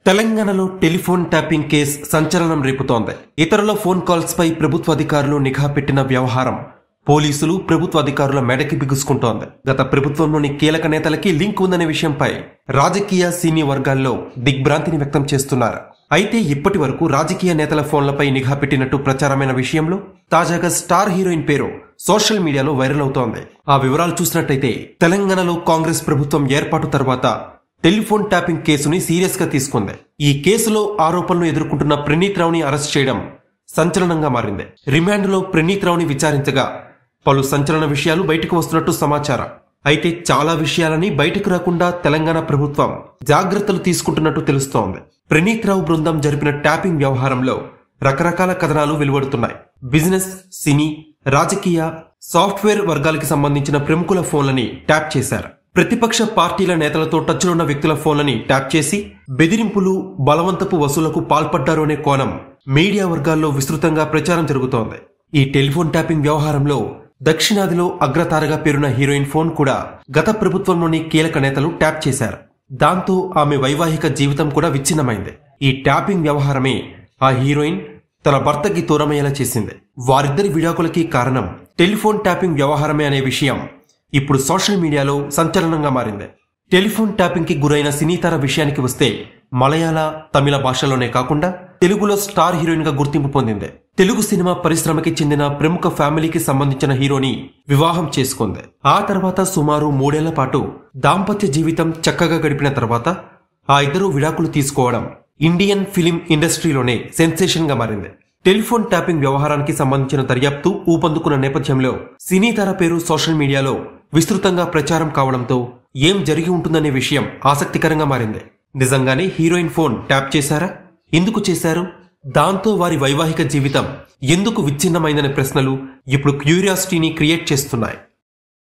తెలంగాణలో telephone tapping case సంచలనం రేపుతోంది ఇతరుల ఫోన్ కాల్స్ పై ప్రభుత్వ అధికారులు నిఘా పెట్టిన వ్యవహారం పోలీసులు ప్రభుత్వ అధికారుల మెడకి బిగుసుకుంటోంది గత ప్రభుత్వంలోని కీలక నేతలకి లింక్ ఉందనే విషయంపై రాజకీయ సీని వర్గాల్లో దిగ్భ్రాంతిని వ్యక్తం చేస్తున్నారు అయితే ఇప్పటి వరకు రాజకీయ నేతల ఫోన్లపై నిఘా పెట్టినట్టు ప్రచారమైన విషయంలో తాజాగా స్టార్ హీరోయిన్ పేరు సోషల్ మీడియాలో వైరల్ అవుతోంది ఆ వివరాలు చూసినట్టయితే తెలంగాణలో కాంగ్రెస్ ప్రభుత్వం ఏర్పాటు తర్వాత టెలిఫోన్ ట్యాపింగ్ కేసుని సీరియస్ గా తీసుకుంది ఈ కేసులో ఆరోపణలు ఎదుర్కొంటున్న ప్రణీత్ రావుని అరెస్ట్ చేయడం సంచలనంగా మారింది రిమాండ్ లో ప్రణీత్ రావుని విచారించగా పలు సంచలన విషయాలు బయటకు వస్తున్నట్టు సమాచారం అయితే చాలా విషయాలని బయటకు రాకుండా తెలంగాణ ప్రభుత్వం జాగ్రత్తలు తీసుకుంటున్నట్టు తెలుస్తోంది ప్రణీత్ రావు బృందం జరిపిన ట్యాపింగ్ వ్యవహారంలో రకరకాల కథనాలు వెలువడుతున్నాయి బిజినెస్ సినీ రాజకీయ సాఫ్ట్వేర్ వర్గాలకి సంబంధించిన ప్రముఖుల ఫోన్లని ట్యాప్ చేశారు ప్రతిపక్ష పార్టీల నేతలతో టచ్లో ఉన్న వ్యక్తుల ఫోన్లని ట్యాప్ చేసి బెదిరింపులు బలవంతపు వసూలకు పాల్పడ్డారు అనే కోణం మీడియా వర్గాల్లో విస్తృతంగా ప్రచారం జరుగుతోంది ఈ టెలిఫోన్ ట్యాపింగ్ వ్యవహారంలో దక్షిణాదిలో అగ్రతారగా పేరున్న హీరోయిన్ ఫోన్ కూడా గత ప్రభుత్వంలోని కీలక నేతలు ట్యాప్ చేశారు దాంతో ఆమె వైవాహిక జీవితం కూడా విచ్ఛిన్నమైంది ఈ ట్యాపింగ్ వ్యవహారమే ఆ హీరోయిన్ తన భర్తకి దూరమయ్యేలా చేసింది వారిద్దరి విడాకులకి కారణం టెలిఫోన్ ట్యాపింగ్ వ్యవహారమే అనే విషయం ఇప్పుడు సోషల్ మీడియాలో సంచలనంగా మారింది టెలిఫోన్ ట్యాపింగ్ కి గురైన సినీతార విషయానికి వస్తే మలయాళ తమిళ భాషలోనే కాకుండా తెలుగులో స్టార్ హీరోయిన్ గా గుర్తింపు పొందింది తెలుగు సినిమా పరిశ్రమకి చెందిన ప్రముఖ ఫ్యామిలీకి సంబంధించిన హీరోని వివాహం చేసుకుంది ఆ తర్వాత సుమారు మూడేళ్ల పాటు దాంపత్య జీవితం చక్కగా గడిపిన తర్వాత ఆ ఇద్దరు విడాకులు తీసుకోవడం ఇండియన్ ఫిలిం ఇండస్ట్రీలోనే సెన్సేషన్ గా మారింది టెలిఫోన్ ట్యాపింగ్ వ్యవహారానికి సంబంధించిన దర్యాప్తు ఊపందుకున్న నేపథ్యంలో సినీ తార పేరు సోషల్ మీడియాలో విస్తృతంగా ప్రచారం కావడంతో ఏం జరిగి ఉంటుందనే విషయం ఆసక్తికరంగా మారింది నిజంగానే హీరోయిన్ ఫోన్ ట్యాప్ చేశారా ఎందుకు చేశారు దాంతో వారి వైవాహిక జీవితం ఎందుకు విచ్ఛిన్నమైందనే ప్రశ్నలు ఇప్పుడు క్యూరియాసిటీని క్రియేట్ చేస్తున్నాయి